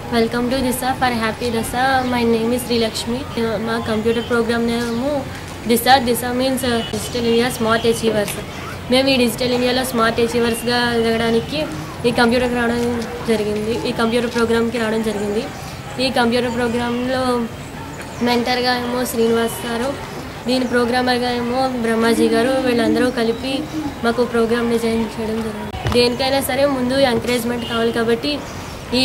welcome to Disha for happy దశా my name is Srilakshmi మా computer program నేము Disha Disha means digital India smart achievers మేము ఈ డిజిటల్ ఇండియాలో స్మార్ట్ అచీవర్స్గా ఎదగడానికి ఈ కంప్యూటర్కి రావడం జరిగింది ఈ కంప్యూటర్ ప్రోగ్రామ్కి రావడం జరిగింది ఈ కంప్యూటర్ ప్రోగ్రాంలో మెంటర్గా ఏమో శ్రీనివాస్ గారు దీని ప్రోగ్రామర్గా ఏమో బ్రహ్మాజీ గారు వీళ్ళందరూ కలిపి మాకు ప్రోగ్రామ్ డిజైన్ చేయడం జరిగింది దేనికైనా సరే ముందు ఎంకరేజ్మెంట్ కావాలి కాబట్టి ఈ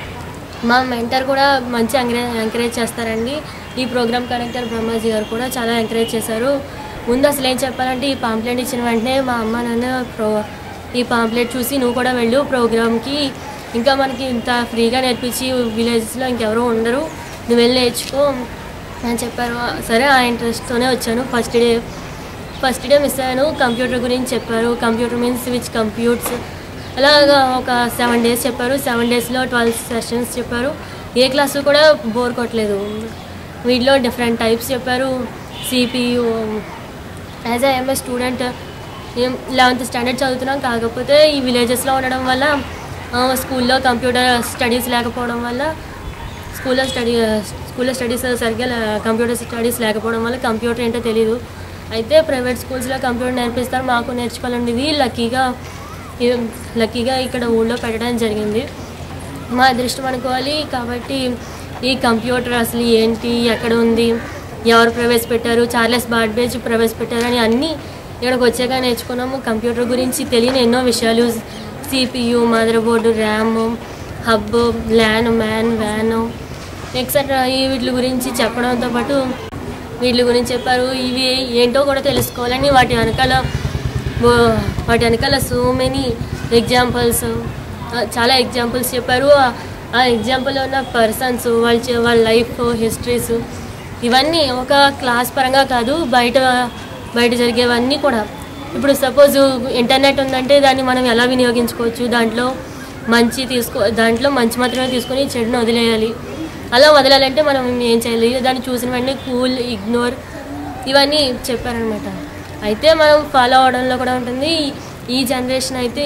మా మెంటర్ కూడా మంచి ఎంకరేజ్ ఎంకరేజ్ చేస్తారండి ఈ ప్రోగ్రామ్ కండక్టర్ బ్రహ్మాజీ గారు కూడా చాలా ఎంకరేజ్ చేశారు ముందు అసలు ఏం చెప్పాలంటే ఈ పాంప్లెట్ ఇచ్చిన వెంటనే మా అమ్మ నాన్న ప్రో ఈ పాంప్లెట్ చూసి నువ్వు కూడా వెళ్ళు ప్రోగ్రామ్కి ఇంకా మనకి ఇంత ఫ్రీగా నేర్పించి విలేజెస్లో ఇంకెవరూ ఉండరు నువ్వు వెళ్ళి నేర్చుకో అని చెప్పారు సరే ఆ ఇంట్రెస్ట్తోనే వచ్చాను first day first day miss అయ్యాను కంప్యూటర్ గురించి చెప్పారు కంప్యూటర్ మీన్స్ విచ్ కంప్యూటర్స్ అలాగా ఒక సెవెన్ డేస్ చెప్పారు సెవెన్ డేస్లో ట్వెల్వ్ సెషన్స్ చెప్పారు ఏ క్లాసు కూడా బోర్ కొట్టలేదు వీటిలో డిఫరెంట్ టైప్స్ చెప్పారు CPU as I'm a student eleventh standard చదువుతున్నాం కాకపోతే ఈ విలేజెస్లో ఉండడం వల్ల ఆ, స్కూల్లో కంప్యూటర్ స్టడీస్ లేకపోవడం వల్ల స్కూల్లో స్టడీ స్కూల్లో స్టడీస్ సరిగ్గా లే- కంప్యూటర్ స్టడీస్ లేకపోవడం వల్ల కంప్యూటర్ ఏంటో తెలియదు అయితే ప్రైవేట్ స్కూల్స్లో కంప్యూటర్ నేర్పిస్తారు మాకు నేర్చుకోవాలనేది లక్కీగా ఈ- లక్కీగా ఇక్కడ ఊళ్ళో పెట్టడం జరిగింది మా అదృష్టం అనుకోవాలి కాబట్టి ఈ కంప్యూటర్ అసలు ఏంటి ఎక్కడ ఉంది ఎవరు ప్రవేశపెట్టారు చార్లెస్ బార్బేజ్ ప్రవేశపెట్టారు అని అన్నీ ఇక్కడికి వచ్చాక నేర్చుకున్నాము కంప్యూటర్ గురించి తెలియని ఎన్నో విషయాలు CPU motherboard RAM hub LAN MAN వ్యాన్ ఎక్సెట్రా ఈ వీటి గురించి చెప్పడంతో పాటు వీటి గురించి చెప్పారు ఇవి ఏంటో కూడా తెలుసుకోవాలని వాటి వెనకాల ఓ- వాటి వెనకాల సో మెనీ ఎగ్జాంపుల్స్ చాలా ఎగ్జాంపుల్స్ చెప్పారు ఆ- ఆ ఎగ్జాంపుల్లో ఉన్న పర్సన్స్ వాళ్ళ చే- వాళ్ళ లైఫ్ హిస్టరీస్ ఇవన్నీ ఒక క్లాస్ పరంగా కాదు బయట బయట జరిగేవన్నీ కూడా ఇప్పుడు సపోజ్ ఇంటర్నెట్ ఉందంటే దాన్ని మనం ఎలా వినియోగించుకోవచ్చు దాంట్లో మంచి తీసుకో దాంట్లో మంచి మాత్రమే తీసుకొని చెడును వదిలేయాలి అలా వదలాలంటే మనం ఏం చేయాలి దాన్ని చూసిన వెంటనే కూల్ ఇగ్నోర్ ఇవన్నీ చెప్పారనమాట అయితే మనం ఫాలో అవడంలో కూడా ఉంటుంది ఈ జనరేషన్ అయితే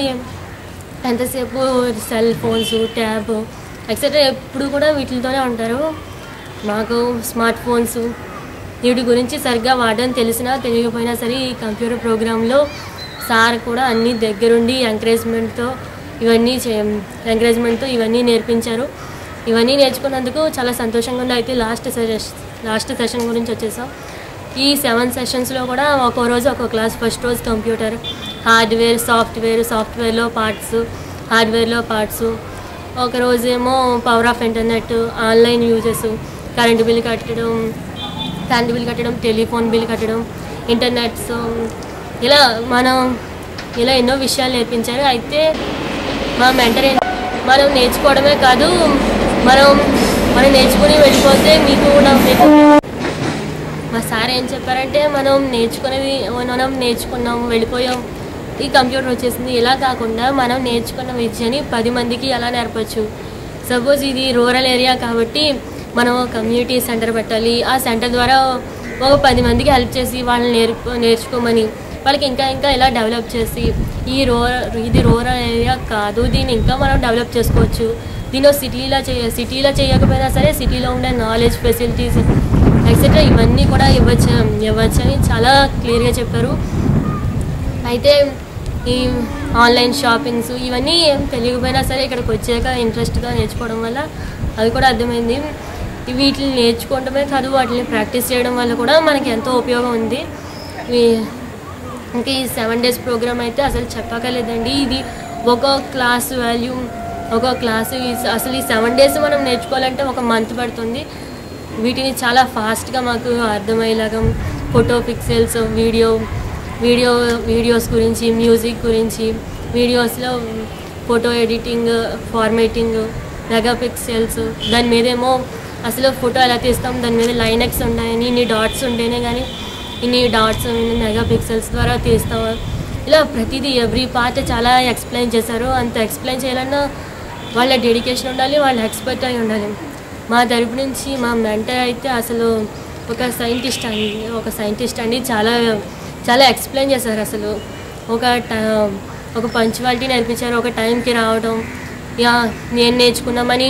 ఎంతసేపు సెల్ ఫోన్స్ ట్యాబ్ ఎక్సెట్రా ఎప్పుడు కూడా వీటితోనే ఉంటారు మాకు స్మార్ట్ ఫోన్స్ వీటి గురించి సరిగ్గా వాడడం తెలిసినా తెలియకపోయినా సరే ఈ కంప్యూటర్ ప్రోగ్రాంలో సార్ కూడా అన్ని దగ్గరుండి ఎంకరేజ్మెంట్తో ఇవన్నీ చే ఎంకరేజ్మెంట్తో ఇవన్నీ నేర్పించారు ఇవన్నీ నేర్చుకున్నందుకు చాలా సంతోషంగా ఉంది అయితే లాస్ట్ సెషన్ లాస్ట్ సెషన్ గురించి వచ్చేసాం ఈ సెవెన్ సెషన్స్లో కూడా ఒక్కో రోజు ఒక్కో క్లాస్ ఫస్ట్ రోజు కంప్యూటర్ హార్డ్వేర్ సాఫ్ట్వేర్ సాఫ్ట్వేర్లో పార్ట్స్ హార్డ్వేర్లో పార్ట్స్ ఒక రోజేమో power off internet online uses current bill కట్టడం కరెంటు బిల్ కట్టడం టెలిఫోన్ బిల్ కట్టడం ఇంటర్నెట్స్ ఇలా మనం ఇలా ఎన్నో విషయాలు నేర్పించారు అయితే మా మెంటర్ ఏం- మనం నేర్చుకోవడమే కాదు మనం మనం నేర్చుకుని వెళ్ళిపోతే మీకు కూడా మీకు మా సార్ ఏం చెప్పారంటే మనం నేర్చుకునేది మనం నేర్చుకున్నాం వెళ్ళిపోయాం ఈ కంప్యూటర్ వచ్చేసింది ఇలా కాకుండా మనం నేర్చుకున్న విద్యని పది మందికి ఎలా నేర్పచ్చు సపోజ్ ఇది రూరల్ ఏరియా కాబట్టి మనం కమ్యూనిటీ సెంటర్ పెట్టాలి ఆ సెంటర్ ద్వారా ఒక పది మందికి హెల్ప్ చేసి వాళ్ళని నేర్పు నేర్చుకోమని వాళ్ళకి ఇంకా ఇంకా ఇలా డెవలప్ చేసి ఈ రూరల్ ఇది రూరల్ ఏరియా కాదు దీన్ని ఇంకా మనం డెవలప్ చేసుకోవచ్చు దీని సిటీలో చేయ సిటీలో చేయకపోయినా సరే సిటీలో ఉండే నాలెడ్జ్ ఫెసిలిటీస్ ఎక్సెట్రా ఇవన్నీ కూడా ఇవ్వచ్చు ఇవ్వచ్చు అని చాలా క్లియర్గా చెప్పారు అయితే ఈ ఆన్లైన్ షాపింగ్స్ ఇవన్నీ ఏం తెలియకపోయినా సరే ఇక్కడికి వచ్చాక ఇంట్రెస్ట్గా నేర్చుకోవడం వల్ల అది కూడా అర్థమైంది ఈ వీటిని నేర్చుకోవడమే కాదు వాటిని ప్రాక్టీస్ చేయడం వల్ల కూడా మనకి ఎంతో ఉపయోగం ఉంది ఈ- ఇంకా ఈ సెవెన్ డేస్ ప్రోగ్రామ్ అయితే అసలు చెప్పకలేదండి ఇది ఒక క్లాస్ వాల్యూ ఒక క్లాస్ అసలు ఈ సెవెన్ డేస్ మనం నేర్చుకోవాలంటే ఒక మంత్ పడుతుంది వీటిని చాలా ఫాస్ట్గా మాకు అర్థమయ్యేలాగా photo pixels video video videos గురించి మ్యూజిక్ గురించి వీడియోస్లో photo editing formatting mega pixels దాని మీదేమో అసలు ఫోటో ఎలా తీస్తాం దాని మీద లైనెక్స్ ఉన్నాయని ఇన్ని డాట్స్ ఉంటేనే కానీ ఇన్ని డాట్స్ మెగా పిక్సెల్స్ ద్వారా తీస్తాం ఇలా ప్రతిదీ ఎవ్రీ పార్ట్ చాలా ఎక్స్ప్లెయిన్ చేశారు అంత ఎక్స్ప్లెయిన్ చేయాలన్నా వాళ్ళ డెడికేషన్ ఉండాలి వాళ్ళ ఎక్స్పర్ట్ అయి ఉండాలి మా తరపు నుంచి మా మెంటర్ అయితే అసలు ఒక సైంటిస్ట్ అండి ఒక సైంటిస్ట్ అండి చాలా చాలా ఎక్స్ప్లెయిన్ చేశారు అసలు ఒక ట- ఒక పంచువాలిటీ నేర్పించారు ఒక టైంకి రావడం యా నేను నేర్చుకున్నామని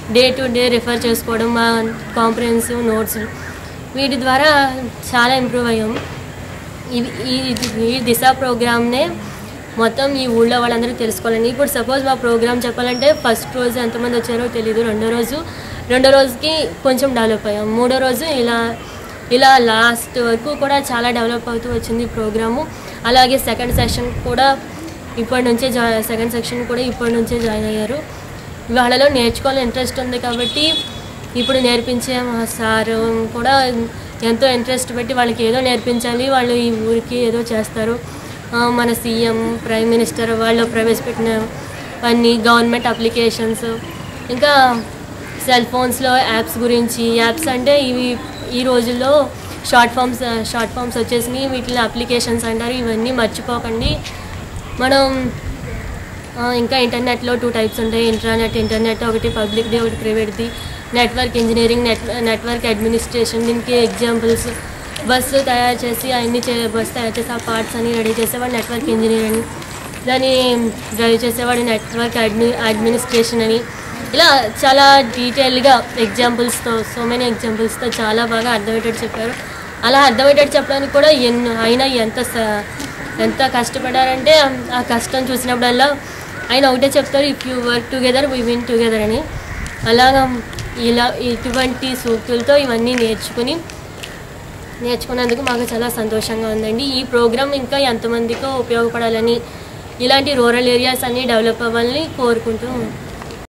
డే టు డే రిఫర్ చేసుకోవడం మా కాంప్రహెన్సివ్ నోట్స్ వీటి ద్వారా చాలా ఇంప్రూవ్ అయ్యాము ఇది ఈ ఈ దిశ ప్రోగ్రామ్నే మొత్తం ఈ ఊళ్ళో వాళ్ళందరూ తెలుసుకోవాలని ఇప్పుడు సపోజ్ మా ప్రోగ్రామ్ చెప్పాలంటే ఫస్ట్ రోజు ఎంతమంది వచ్చారో తెలియదు రెండో రోజు రెండో రోజుకి కొంచెం డెవలప్ అయ్యాం మూడో రోజు ఇలా ఇలా లాస్ట్ వరకు కూడా చాలా డెవలప్ అవుతూ వచ్చింది ఈ ప్రోగ్రాము అలాగే సెకండ్ సెషన్ కూడా ఇప్పటి నుంచే జా సెకండ్ సెక్షన్ కూడా ఇప్పటి నుంచే జాయిన్ అయ్యారు వాళ్ళలో నేర్చుకోవాలని ఇంట్రెస్ట్ ఉంది కాబట్టి ఇప్పుడు నేర్పించే మా సారు కూడా ఎంతో ఇంట్రెస్ట్ పెట్టి వాళ్ళకి ఏదో నేర్పించాలి వాళ్ళు ఈ ఊరికి ఏదో చేస్తారు ఆ, మన సీఎం ప్రైమ్ మినిస్టర్ వాళ్ళు ప్రవేశపెట్టిన అన్ని గవర్నమెంట్ అప్లికేషన్స్ ఇంకా సెల్ ఫోన్స్లో యాప్స్ గురించి యాప్స్ అంటే ఇవి ఈ రోజుల్లో షార్ట్ ఫామ్స్ షార్ట్ ఫామ్స్ వచ్చేసినాయి వీటిని అప్లికేషన్స్ అంటారు ఇవన్నీ మర్చిపోకండి మనం ఆ, ఇంకా ఇంటర్నెట్లో టూ టైప్స్ ఉంటాయి ఇంటర్నెట్ ఇంటర్నెట్ ఒకటి పబ్లిక్ది ఒకటి ప్రైవేట్ది network engineering net network administration దీనికి ఎగ్జాంపుల్స్ బస్సు తయారు చేసి అన్ని చే బస్సు తయారు చేసి ఆ పార్ట్స్ అన్ని రెడీ చేసేవాడు నెట్వర్క్ ఇంజనీర్ అని దాన్ని డ్రైవ్ చేసేవాడు నెట్వర్క్ అడ్మి అడ్మినిస్ట్రేషన్ అని ఇలా చాలా డీటెయిల్గా ఎగ్జాంపుల్స్తో సో మెనీ ఎగ్జాంపుల్స్తో చాలా బాగా అర్థమయ్యేటట్టు చెప్పారు అలా అర్థమయ్యేటట్టు చెప్పడానికి కూడా ఎన్నో అయినా ఎంత స- ఎంత కష్టపడారంటే ఆ కష్టం చూసినప్పుడల్లా ఆయన ఒకటే చెప్తారు if you work together we win together అని అలాగా ఇలా ఇటువంటి సూక్తులతో ఇవన్నీ నేర్చుకుని నేర్చుకున్నందుకు మాకు చాలా సంతోషంగా ఉందండి ఈ ప్రోగ్రామ్ ఇంకా ఎంతమందికో ఉపయోగపడాలని ఇలాంటి రూరల్ ఏరియాస్ అన్నీ డెవలప్ అవ్వాలని కోరుకుంటూ